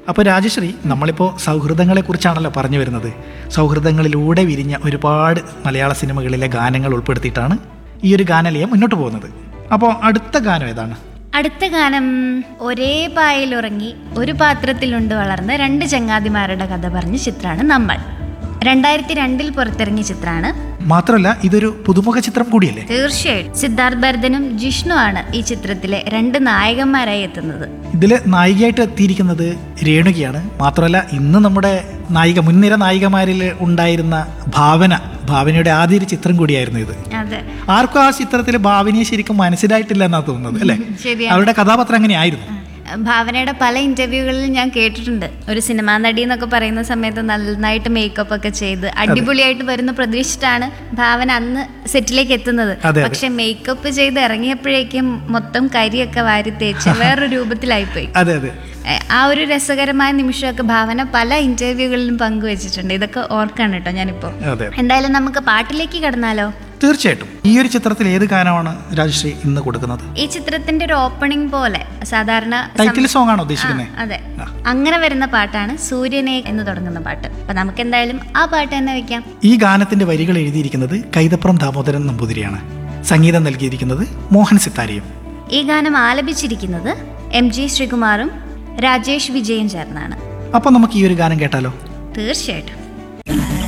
അപ്പോൾ രാജശ്രീ നമ്മളിപ്പോൾ സൗഹൃദങ്ങളെ കുറിച്ചാണല്ലോ പറഞ്ഞു വരുന്നത് സൗഹൃദങ്ങളിലൂടെ വിരിഞ്ഞ ഒരുപാട് മലയാള സിനിമകളിലെ ഗാനങ്ങൾ ഉൾപ്പെടുത്തിയിട്ടാണ് ഈ ഒരു ഗാനലയം മുന്നോട്ട് പോകുന്നത് അപ്പോൾ അടുത്ത ഗാനം ഏതാണ് അടുത്ത ഗാനം ഒരേ പായലുറങ്ങി ഒരു പാത്രത്തിലുണ്ട് വളർന്ന രണ്ട് ചങ്ങാതിമാരുടെ കഥ പറഞ്ഞ ചിത്രമാണ് നമ്മൾ രണ്ടായിരത്തി രണ്ടിൽ പുറത്തിറങ്ങിയ ചിത്രമാണ് മാത്രമല്ല ഇതൊരു പുതുമുഖ ചിത്രം കൂടിയല്ലേ തീർച്ചയായിട്ടും സിദ്ധാർത്ഥ് ഭരതനും ജിഷ്ണുവാണ് ഈ ചിത്രത്തിലെ രണ്ട് നായകന്മാരായി എത്തുന്നത് ഇതിൽ നായികയായിട്ട് എത്തിയിരിക്കുന്നത് രേണുകയാണ് മാത്രമല്ല ഇന്ന് നമ്മുടെ നായിക മുൻനിര നായികമാരിൽ ഉണ്ടായിരുന്ന ഭാവന ഭാവനയുടെ ആദ്യ ഒരു ചിത്രം കൂടിയായിരുന്നു ഇത് അതെ ആർക്കും ആ ചിത്രത്തിൽ ഭാവനയെ ശരിക്കും മനസ്സിലായിട്ടില്ല എന്നാ തോന്നുന്നത് അല്ലേ ശരിയാണ് അവരുടെ കഥാപാത്രം അങ്ങനെയായിരുന്നു ഭാവനയുടെ പല ഇന്റർവ്യൂകളിലും ഞാൻ കേട്ടിട്ടുണ്ട് ഒരു സിനിമാ നടി എന്നൊക്കെ പറയുന്ന സമയത്ത് നന്നായിട്ട് മേക്കപ്പ് ഒക്കെ ചെയ്ത് അടിപൊളിയായിട്ട് വരുന്ന പ്രതീക്ഷിച്ചിട്ടാണ് ഭാവന അന്ന് സെറ്റിലേക്ക് എത്തുന്നത് അതെ, അതെ. പക്ഷെ മേക്കപ്പ് ചെയ്ത് ഇറങ്ങിയപ്പോഴേക്കും മൊത്തം കരിയൊക്കെ വാരി തേച്ച് വേറൊരു രൂപത്തിലായിപ്പോയി അതെ അതെ എ, ആ ഒരു രസകരമായ നിമിഷമൊക്കെ ഭാവന പല ഇന്റർവ്യൂകളിലും പങ്കുവച്ചിട്ടുണ്ട് ഇതൊക്കെ ഓർക്കാണ് കേട്ടോ ഞാനിപ്പോ അതെ എന്തായാലും നമുക്ക് പാട്ടിലേക്ക് കടന്നാലോ തീർച്ചയായിട്ടും ഈ ഒരു ചിത്രത്തിൽ ഏത് ഗാനമാണ് രാജശ്രീ ഇന്ന് കൊടുക്കുന്നത് ഈ ചിത്രത്തിന്റെ ഒരു ഓപ്പണിംഗ് പോലെ സാധാരണ ടൈറ്റിൽ സോങ് ആണോ ആ, ഉദ്ദേശിക്കുന്നത് അതെ അങ്ങനെ വരുന്ന പാട്ടാണ് സൂര്യനെ എന്ന് തുടങ്ങുന്ന പാട്ട് അപ്പൊ നമുക്ക് എന്തായാലും ആ പാട്ട് തന്നെ വെക്കാം ഈ ഗാനത്തിന്റെ വരികൾ എഴുതിയിരിക്കുന്നത് കൈതപ്രം ദാമോദരൻ നമ്പൂതിരിയാണ് സംഗീതം നൽകിയിരിക്കുന്നത് മോഹൻ സിത്താരിയും ഈ ഗാനം ആലപിച്ചിരിക്കുന്നത് എം ജി ശ്രീകുമാറും രാജേഷ് വിജയും ചേർന്നാണ് അപ്പോൾ നമുക്ക് ഈ ഒരു ഗാനം കേട്ടാലോ തീർച്ചയായിട്ടും